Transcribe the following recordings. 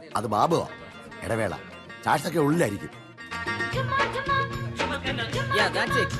അത് ബാബുവാ ഇടവേള ചാഴ്സൊക്കെ ഉള്ളിലായിരിക്കും Yeah, that's it.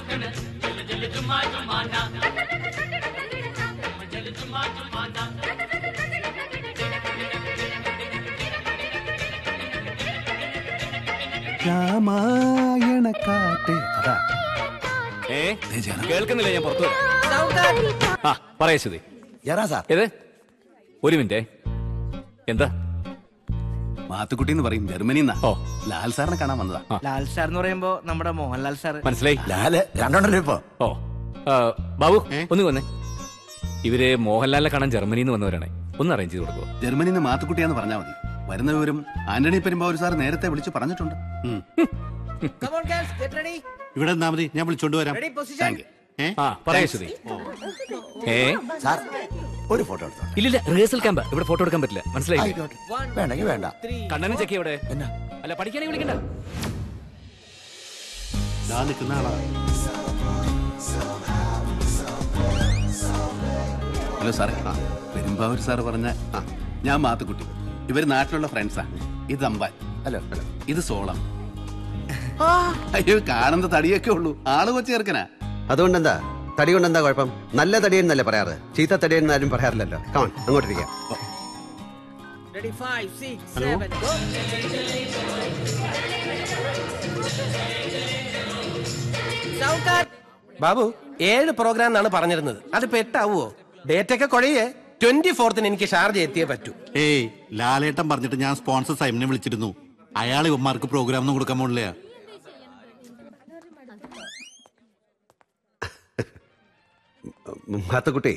Ramayana കാറ്റ് അതാ ഏ കേൾക്കുന്നില്ല ഞാൻ പുറത്തു വരാം Soundgarden. ആ പറയാ ശ്രുതി ജയറാം സാർ ഏത് ഒരു മിനിറ്റേ എന്താ മാത്തുക്കുട്ടി എന്ന് പറയും ജർമ്മനി ഓ. ലാൽ സാറിനെ കാണാൻ വന്നതാ ആ. ലാൽ സാർ എന്ന് പറയുമ്പോ നമ്മുടെ മോഹൻലാൽ സാർ മനസ്സിലായി ലാല് രണ്ടെണ്ണല്ലോ ഇപ്പൊ ഓ ആ, ബാബു ഒന്ന് വന്നേ ഇവര് മോഹൻലാലിനെ കാണാൻ ജർമ്മനിയിൽ നിന്ന് വന്നവരാണ് ഒന്ന് അറേഞ്ച് ചെയ്ത് കൊടുക്കുക ജർമ്മനിന്ന് മാത്തുക്കുട്ടിയാന്ന് പറഞ്ഞാൽ മതി വരുന്ന വിവരം ആന്റണി പെരുമ്പാവൂർ സാർ നേരത്തെ വിളിച്ച് പറഞ്ഞിട്ടുണ്ട് Come on, girls, get ready. ഇവിടെ നിന്നാ മതി ഞാൻ വിളിച്ചോണ്ട് വരാം Ready, position. താങ്ക് യു ഏ ആ പറയാ ശ്രുതി ഏ സാർ ഒരു ഫോട്ടോ എടുത്തോ ഇല്ലില്ല റിഹേഴ്സൽ ക്യാമ്പ് ഇവിടെ ഫോട്ടോ എടുക്കാൻ പറ്റില്ല മനസ്സിലായില്ലേ ആയിക്കോട്ടെ വേണ്ടെങ്കിൽ വേണ്ട കണ്ണനും ചെക്കി എവിടെ എന്നാ അല്ല പഠിക്കാനേ വിളിക്കണ്ട ദാ നിൽക്കുന്ന ആളാ ഹലോ സാറേ പെരുമ്പാവൂർ സാർ പറഞ്ഞ ആ, ഞാൻ മാത്തുക്കുട്ടി ഇവര് നാട്ടിലുള്ള ഫ്രണ്ട്സാ ഇത് അമ്പാൻ ഹലോ ഹലോ ഇത് സോളം അയ്യോ കാണുന്ന തടിയൊക്കെ ഉള്ളൂ ആള് കൊച്ചു ചേർക്കനാ അതുകൊണ്ടെന്താ തടി കൊണ്ടെന്താ കുഴപ്പം നല്ല തടിയെന്നല്ലേ പറയാറ് ചീത്ത തടിയെന്ന് ആരും പറയാറില്ലല്ലോ കമൺ അങ്ങോട്ടിരിക്കാം Ready, five, six, seven, go. Soundgarden. Babu ഏഴ് പ്രോഗ്രാം എന്നാണ് പറഞ്ഞിരുന്നത് അതിപ്പോ എട്ടാവോ ഡേറ്റ് ഒക്കെ കുഴയേ ട്വന്റി ഫോർത്തിന് എനിക്ക് ഷാർജ എത്തിയേ പറ്റൂ ഏയ് ലാലേട്ടൻ പറഞ്ഞിട്ട് ഞാൻ സ്പോൺസർ സൈമിനെ വിളിച്ചിരുന്നു അയാൾ ഇവന്മാർക്ക് പ്രോഗ്രാം ഒന്നും കൊടുക്കാൻ പോണില്ല മാത്തുക്കുട്ടി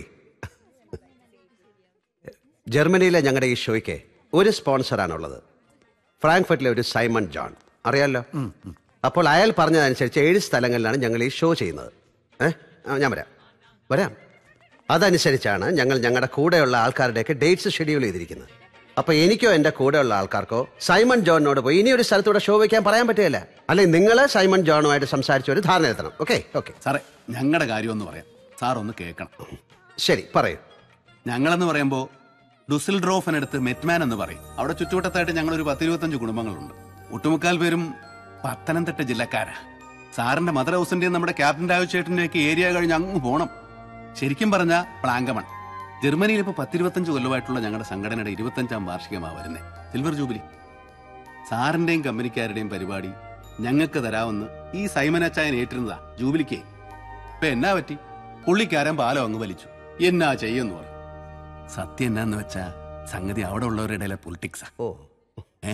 ജർമ്മനിയിലെ ഞങ്ങളുടെ ഈ ഷോയ്ക്ക് ഒരു സ്പോൺസറാണുള്ളത് ഫ്രാങ്ക്ഫർട്ടിലെ ഒരു സൈമൺ ജോൺ അറിയാലോ അപ്പോൾ അയാൾ പറഞ്ഞതനുസരിച്ച് ഏഴ് സ്ഥലങ്ങളിലാണ് ഞങ്ങൾ ഈ ഷോ ചെയ്യുന്നത് ഏ ആ, ഞാൻ വരാം വരാം അതനുസരിച്ചാണ് ഞങ്ങൾ ഞങ്ങളുടെ കൂടെയുള്ള ആൾക്കാരുടെയൊക്കെ ഡേറ്റ്സ് ഷെഡ്യൂൾ ചെയ്തിരിക്കുന്നത് അപ്പൊ എനിക്കോ എന്റെ കൂടെയുള്ള ആൾക്കാർക്കോ സൈമൺ ജോണിനോട് പോയി ഇനി ഒരു സ്ഥലത്തൂടെ ഷോ വെക്കാൻ പറയാൻ പറ്റുകയില്ല അല്ലെങ്കിൽ നിങ്ങൾ സൈമൺ ജോണുമായിട്ട് സംസാരിച്ച് ഒരു ധാരണ എത്തണം ഓക്കെ ഓക്കെ സാറേ ഞങ്ങളുടെ കാര്യം ഒന്ന് പറയാം സാർ ഒന്ന് കേൾക്കണം ശരി പറയൂ ഞങ്ങളെന്ന് പറയുമ്പോൾ ഡുസിൽ ഡ്രോഫിനടുത്ത് മെറ്റ്മാൻ എന്ന് പറയും അവിടെ ചുറ്റുവട്ടത്തായിട്ട് ഞങ്ങൾ ഒരു പത്തിരുപത്തഞ്ച് കുടുംബങ്ങളുണ്ട് ഒട്ടുമുക്കാൽ പേരും പത്തനംതിട്ട ജില്ലക്കാരാ സാറിന്റെ മദർ ഹൗസിന്റെയും നമ്മുടെ ക്യാപ്റ്റൻ രാജുചേട്ടന്റെ ഒക്കെ ഏരിയ കഴിഞ്ഞ് അങ്ങ് പോണം ശരിക്കും പറഞ്ഞ പ്ലാങ്കമൺ ജർമ്മനിയിൽ ഇപ്പൊ പത്തിരുപത്തഞ്ച് കൊല്ലമായിട്ടുള്ള ഞങ്ങളുടെ സംഘടനയുടെ ഇരുപത്തഞ്ചാം വാർഷികമാ വരുന്നത് സിൽവർ ജൂബിലി സാറിന്റെയും കമ്പനിക്കാരുടെയും പരിപാടി ഞങ്ങൾക്ക് തരാമെന്ന് ഈ സൈമനച്ചായൻ ഏറ്റിരുന്നതാ ജൂബിലിക്ക് ഇപ്പൊ എന്നാ പറ്റി പുള്ളിക്കാരൻ പാലം അങ്ങ് വലിച്ചു എന്നാ ചെയ്യുന്നു പറഞ്ഞു സത്യം എന്നാന്ന് വെച്ചാ സംഗതി അവിടെ ഉള്ളവരുടെ ഇടയിലെ പൊളിറ്റിക്സാ ഓ ഏ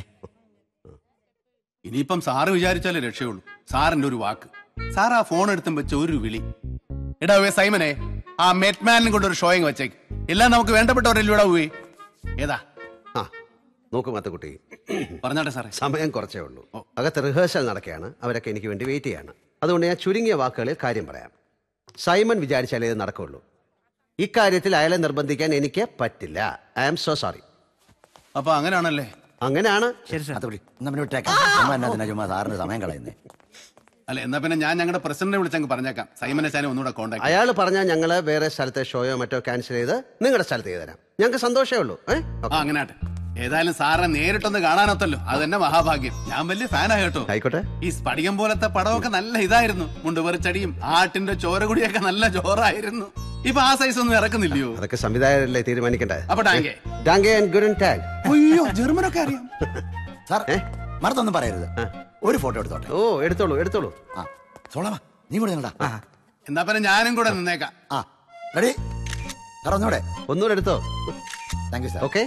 ഇനിയിപ്പം സാറ് വിചാരിച്ചാലേ രക്ഷയുള്ളൂ സാറിന്റെ ഒരു വാക്ക് സാർ ആ ഫോൺ എടുത്തും വെച്ച ഒരു വിളി എടാ വേ സൈമനെ ആ മെറ്റ്മാനിനെ കൊണ്ട് ഒരു ഷോയിങ് വെച്ചേക്ക് എല്ലാം നമുക്ക് വേണ്ടപ്പെട്ടവരല്ലേ ഇവിടെ പോയി ഏതാ ആ നോക്കൂ മാത്തുക്കുട്ടി പറഞ്ഞാട്ടെ സാറേ സമയം കുറച്ചേ ഉള്ളൂ അകത്ത് റിഹേഴ്സൽ നടക്കുകയാണ് അവരൊക്കെ എനിക്ക് വേണ്ടി വെയിറ്റ് ചെയ്യാണ് അതുകൊണ്ട് ഞാൻ ചുരുങ്ങിയ വാക്കുകളിൽ കാര്യം പറയാം സൈമൺ വിചാരിച്ചാലേ ഇത് നടക്കുള്ളൂ ഇക്കാര്യത്തിൽ അയാളെ നിർബന്ധിക്കാൻ എനിക്ക് പറ്റില്ല ഐ ആം സോ സോറി അപ്പൊ അങ്ങനെയാണല്ലേ അങ്ങനെയാണ് അത് വിളി എന്നാ പിന്നെ വിട്ടേക്കാം ചുമ്മാ എന്നാ ഇതിനാ ചുമ്മാ സാറിന് സമയം കളയുന്നേ അല്ല എന്നാ പിന്നെ ഞാൻ ഞങ്ങളുടെ പ്രസിഡന്റിനെ വിളിച്ചങ്ങ് പറഞ്ഞേക്കാം സൈമനെ ചാനെ ഒന്നുകൂടെ കോണ്ടാക്ട് അയാൾ പറഞ്ഞാൽ ഞങ്ങൾ വേറെ സ്ഥലത്തെ ഷോയോ മറ്റോ ക്യാൻസൽ ചെയ്ത് നിങ്ങളുടെ സ്ഥലത്ത് ചെയ്ത് തരാം ഞങ്ങൾക്ക് സന്തോഷമേ ഉള്ളൂ ഏ ആ അങ്ങനെ ആട്ടെ ഏതായാലും സാറിനെ നേരിട്ടൊന്ന് കാണാനൊത്തല്ലോ അത് തന്നെ മഹാഭാഗ്യം ഞാൻ വലിയ ഫാനാ കേട്ടോ ആയിക്കോട്ടെ ഈ സ്പടികം പോലത്തെ പടമൊക്കെ നല്ല ഇതായിരുന്നു മുണ്ടുപറിച്ചടിയും ആട്ടിന്റെ ചോരകുടിയൊക്കെ നല്ല ജോറായിരുന്നു ഇപ്പൊ ആ സൈസ് ഒന്നും ഇറക്കുന്നില്ലയോ അതൊക്കെ സംവിധായകരല്ലേ തീരുമാനിക്കണ്ടേ അപ്പൊ ടാങ്കേ ഡാങ്കെ ആൻഡ് ഗുഡ് ടാങ്ക് അയ്യോ ജർമ്മനൊക്കെ അറിയാം സാർ ഏ? മറത്തൊന്നും പറയരുത് ഒരു ഫോട്ടോ എടുത്തോട്ടെ ഓ എടുത്തോളൂ എടുത്തോളൂ ആ സോളാമ നീ കൂടെ നിന്നടാ എന്നാ പിന്നെ ഞാനും കൂടെ നിന്നേക്കാം ആ റെഡി സാർ ഒന്നുകൂടെ ഒന്നുകൂടെ എടുത്തോ താങ്ക് യു സാർ ഓക്കെ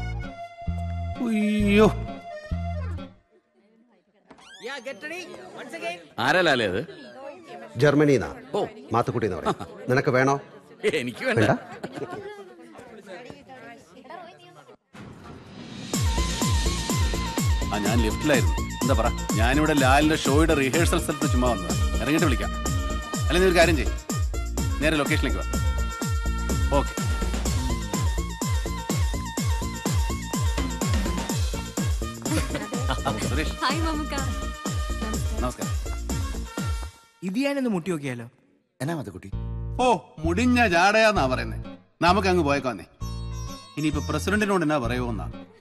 അയ്യോ Yeah, get ready. Once again. ആരല്ലേ അത് ജർമ്മനിന്നാ ഓ മാത്തുക്കുട്ടി എന്ന് പറയും നിനക്ക് വേണോ എനിക്ക് വേണ്ട വേണ്ട ആ ഞാൻ ലിഫ്റ്റിലായിരുന്നു എന്താ പറ ഞാനിവിടെ ലാലിന്റെ ഷോയുടെ റിഹേഴ്സൽ സ്ഥലത്ത് ചുമ്മാ വന്നതാ ഇറങ്ങിയിട്ട് വിളിക്കാം അല്ലെ നീ ഒരു കാര്യം ചെയ്യും നേരെ ലൊക്കേഷനിലേക്ക് വാ ഓക്കെ സുരേഷ് ഹായ് മമ്മുക്ക നമസ്കാരം ഇത് ഞാനൊന്ന് മുട്ടി നോക്കിയാലോ എന്നാ മതി കുട്ടി ഓ മുടിഞ്ഞ ജാടയാന്നാ പറയുന്നേ നമുക്ക് അങ്ങ് പോയേക്കാന്നേ ഇനിയിപ്പോ പ്രസിഡന്റിനോട് എന്നാ പറയുമോന്നാ